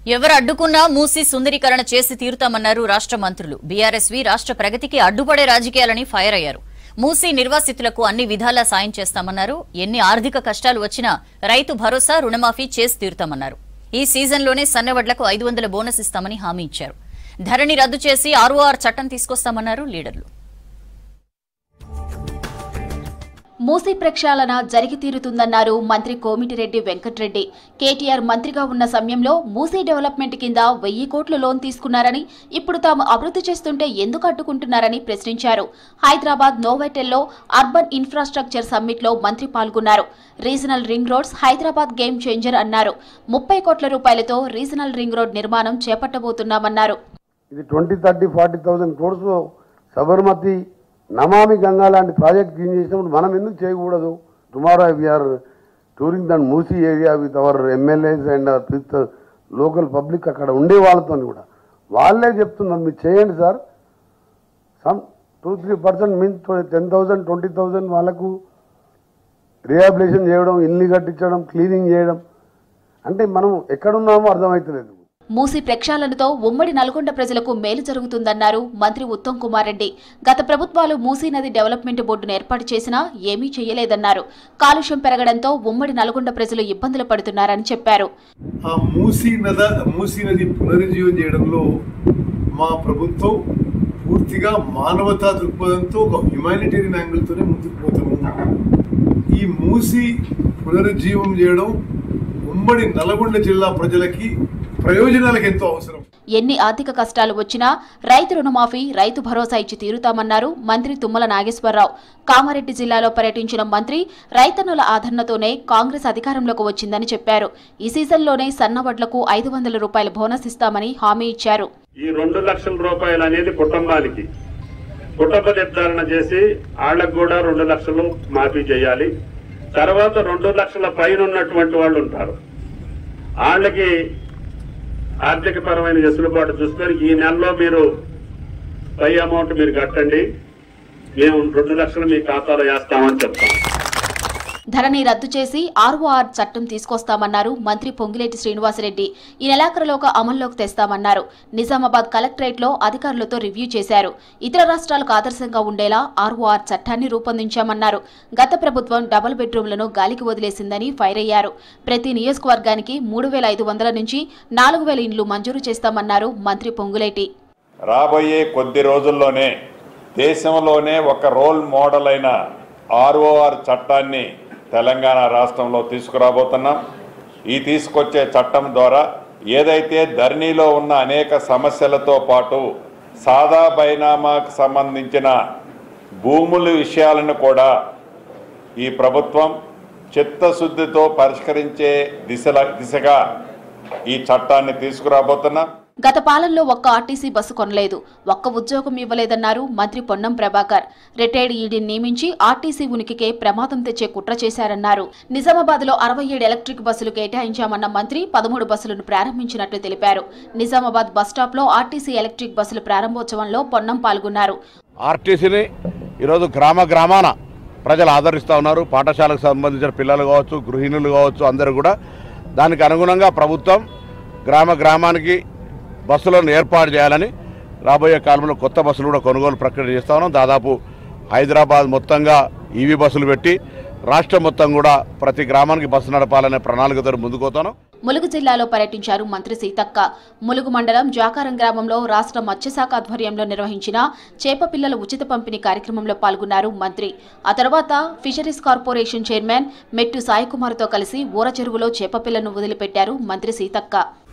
ఎవరు అడ్డుకున్నా మూసి సుందరీకరణ చేసి తీరుతామన్నారు రాష్ట్ర మంత్రులు బీఆర్ఎస్వి రాష్ట్ర ప్రగతికి అడ్డుపడే రాజకీయాలని ఫైర్ అయ్యారు మూసి నిర్వాసితులకు అన్ని విధాలా సాయం చేస్తామన్నారు ఎన్ని ఆర్థిక కష్టాలు వచ్చినా రైతు భరోసా రుణమాఫీ చేసి తీరుతామన్నారు ఈ సీజన్లోనే సన్నవడ్లకు ఐదు వందల బోనస్ ఇస్తామని హామీ ఇచ్చారు ధరణి రద్దు చేసి ఆర్ఓఆర్ చట్టం తీసుకొస్తామన్నారు లీడర్లు మూసీ ప్రక్షాళన జరిగి తీరుతుందన్నారు మంత్రి కోమిటిరెడ్డి వెంకట్రెడ్డి కేటీఆర్ మంత్రిగా ఉన్న సమయంలో మూసీ డెవలప్మెంట్ కింద వెయ్యి కోట్ల లోన్ తీసుకున్నారని ఇప్పుడు తాము అభివృద్ధి చేస్తుంటే ఎందుకు అడ్డుకుంటున్నారని ప్రశ్నించారు హైదరాబాద్ నోవెటెల్లో అర్బన్ ఇన్ఫ్రాస్ట్రక్చర్ సమ్మిట్లో మంత్రి పాల్గొన్నారు regional ring roads Hyderabad game changer అన్నారు ముప్పై కోట్ల రూపాయలతో రీజనల్ రింగ్ రోడ్ నిర్మాణం చేపట్టబోతున్నామన్నారు ఇది twenty thirty forty thousand crores Sabarmati Namami Ganga లాంటి ప్రాజెక్ట్ క్లీన్ చేసినప్పుడు మనం ఎందుకు చేయకూడదు tomorrow we are touring then Musi area with our MLAs and with local public అక్కడ ఉండే వాళ్ళతో కూడా వాళ్ళే చెప్తున్నారు మీరు చేయండి sir some two three percent means ten thousand twenty thousand వాళ్ళకు రిహాబిలేషన్ చేయడం ఇల్లు కట్టించడం క్లీనింగ్ చేయడం అంటే మనం ఎక్కడున్నామో అర్థమవుతలేదు మూసి ప్రక్షాళనతో ఉమ్మడి నల్గొండ ప్రజలకు మేలు జరుగుతుందన్నారు మంత్రి ఉత్తమ్ కుమార్ రెడ్డి గత ప్రభుత్వాలు మూసీ నది డెవలప్మెంట్ బోర్డును ఏర్పాటు చేసినా ఏమీ చేయలేదన్నారు కాలుష్యం పెరగడంతో ఉమ్మడి నల్గొండ ప్రజలు ఇబ్బందులు పడుతున్నారని చెప్పారు ఆ మూసీ నద మూసీ నది పునరుజ్జీవం చేయడంలో మా ప్రభుత్వం పూర్తిగా మానవతా దృక్పథంతో ఒక హ్యుమానిటేరియన్ యాంగిల్తోనే ముందుకు పోతున్నాము ఈ మూసీ పునరుజ్జీవం చేయడం ఉమ్మడి నల్గొండ జిల్లా ప్రజలకి ప్రయోజనాలకు ఎంతో అవసరం ఎన్ని ఆర్థిక కష్టాలు వచ్చినా రైతు రుణమాఫీ రైతు భరోసా ఇచ్చి తీరుతామన్నారు మంత్రి తుమ్మల నాగేశ్వరరావు కామారెడ్డి జిల్లాలో పర్యటించిన మంత్రి రైతన్నుల ఆదరణతోనే కాంగ్రెస్ అధికారంలోకి వచ్చిందని చెప్పారు ఈ సీజన్లోనే సన్నవడ్లకు ఐదు వందల రూపాయల బోనస్ ఇస్తామని హామీ ఇచ్చారు ఈ రెండు లక్షల రూపాయలు అనేది కుటుంబానికి కుటుంబ నిర్ధారణ చేసి వాళ్ళకు కూడా రెండు లక్షలు మాఫీ చేయాలి తర్వాత రెండు లక్షల పైన ఉన్నటువంటి వాళ్ళు ఉంటారు వాళ్ళకి ఆర్థిక పరమైన వెసులుబాటు చూసుకొని ఈ నెలలో మీరు పై అమౌంట్ మీరు కట్టండి మేము రెండు లక్షలు మీ ఖాతాలో వేస్తామని చెప్తాం ధరణి రద్దు చేసి ఆర్ఓఆర్ చట్టం తీసుకొస్తామన్నారు మంత్రి పొంగిలేటి శ్రీనివాసరెడ్డి ఈ నెలాఖరులోగా అమల్లోకి తెస్తామన్నారు నిజామాబాద్ కలెక్టరేట్లో అధికారులతో రివ్యూ చేశారు ఇతర రాష్ట్రాలకు ఆదర్శంగా ఉండేలా ఆర్ఓఆర్ చట్టాన్ని రూపొందించామన్నారు గత ప్రభుత్వం డబుల్ బెడ్రూమ్లను గాలికి వదిలేసిందని ఫైర్ అయ్యారు ప్రతి నియోజకవర్గానికి మూడు వేల ఐదు వందల నుంచి నాలుగు వేల ఇండ్లు మంజూరు చేస్తామన్నారు మంత్రి పొంగులేటి రాబోయే కొద్ది రోజుల్లోనే దేశంలోనే ఒక రోల్ మోడల్ అయిన ఆర్ఓఆర్ చట్టాన్ని తెలంగాణ రాష్ట్రంలో తీసుకురాబోతున్నాం ఈ తీసుకొచ్చే చట్టం ద్వారా ఏదైతే ధరణిలో ఉన్న అనేక సమస్యలతో పాటు సాదా బైనామాకు సంబంధించిన భూముల విషయాలను కూడా ఈ ప్రభుత్వం చిత్తశుద్ధితో పరిష్కరించే దిశల దిశగా ఈ చట్టాన్ని తీసుకురాబోతున్నాం గత పాలనలో ఒక్క ఆర్టీసీ బస్సు కొనలేదు ఒక్క ఉద్యోగం ఇవ్వలేదన్నారు మంత్రి పొన్నం ప్రభాకర్ రిటైర్డ్ ఈడీని నియమించి ఆర్టీసీ ఉనికికే ప్రమాదం తెచ్చే కుట్ర చేశారన్నారు నిజామాబాద్ లో అరవై ఏడు ఎలక్ట్రిక్ బస్సులు కేటాయించామన్న మంత్రి పదమూడు బస్సులను ప్రారంభించినట్లు తెలిపారు నిజామాబాద్ బస్టాప్ లో ఆర్టీసీ ఎలక్ట్రిక్ బస్సుల ప్రారంభోత్సవంలో పొన్నం పాల్గొన్నారు ఆర్టీసీని ఈరోజు గ్రామ గ్రామాన ప్రజలు ఆదరిస్తూ ఉన్నారు పాఠశాలకు సంబంధించిన పిల్లలు కావచ్చు గృహిణులు కావచ్చు అందరూ కూడా దానికి అనుగుణంగా ప్రభుత్వం గ్రామ గ్రామానికి బస్సులను ఏర్పాటు చేయాలని రాబోయే కాలంలో కొత్త బస్సులు కూడా కొనుగోలు ప్రక్రియ చేస్తా ఉన్నాం దాదాపు హైదరాబాద్ మొత్తంగా ఈవీ బస్సులు పెట్టి రాష్ట్రం మొత్తం కూడా ప్రతి గ్రామానికి బస్సు నడపాలనే ప్రణాళికతో ముందుకు పోతాను ములుగు జిల్లాలో పర్యటించారు మంత్రి సీతక్క ములుగు మండలం జాకారం గ్రామంలో రాష్ట్ర మత్స్యశాఖ ఆధ్వర్యంలో నిర్వహించిన చేప పిల్లల ఉచిత పంపిణీ కార్యక్రమంలో పాల్గొన్నారు మంత్రి ఆ తర్వాత ఫిషరీస్ కార్పొరేషన్ చైర్మన్ మెట్టు సాయికుమార్తో కలిసి ఊర చెరువులో చేప పిల్లను వదిలిపెట్టారు మంత్రి సీతక్క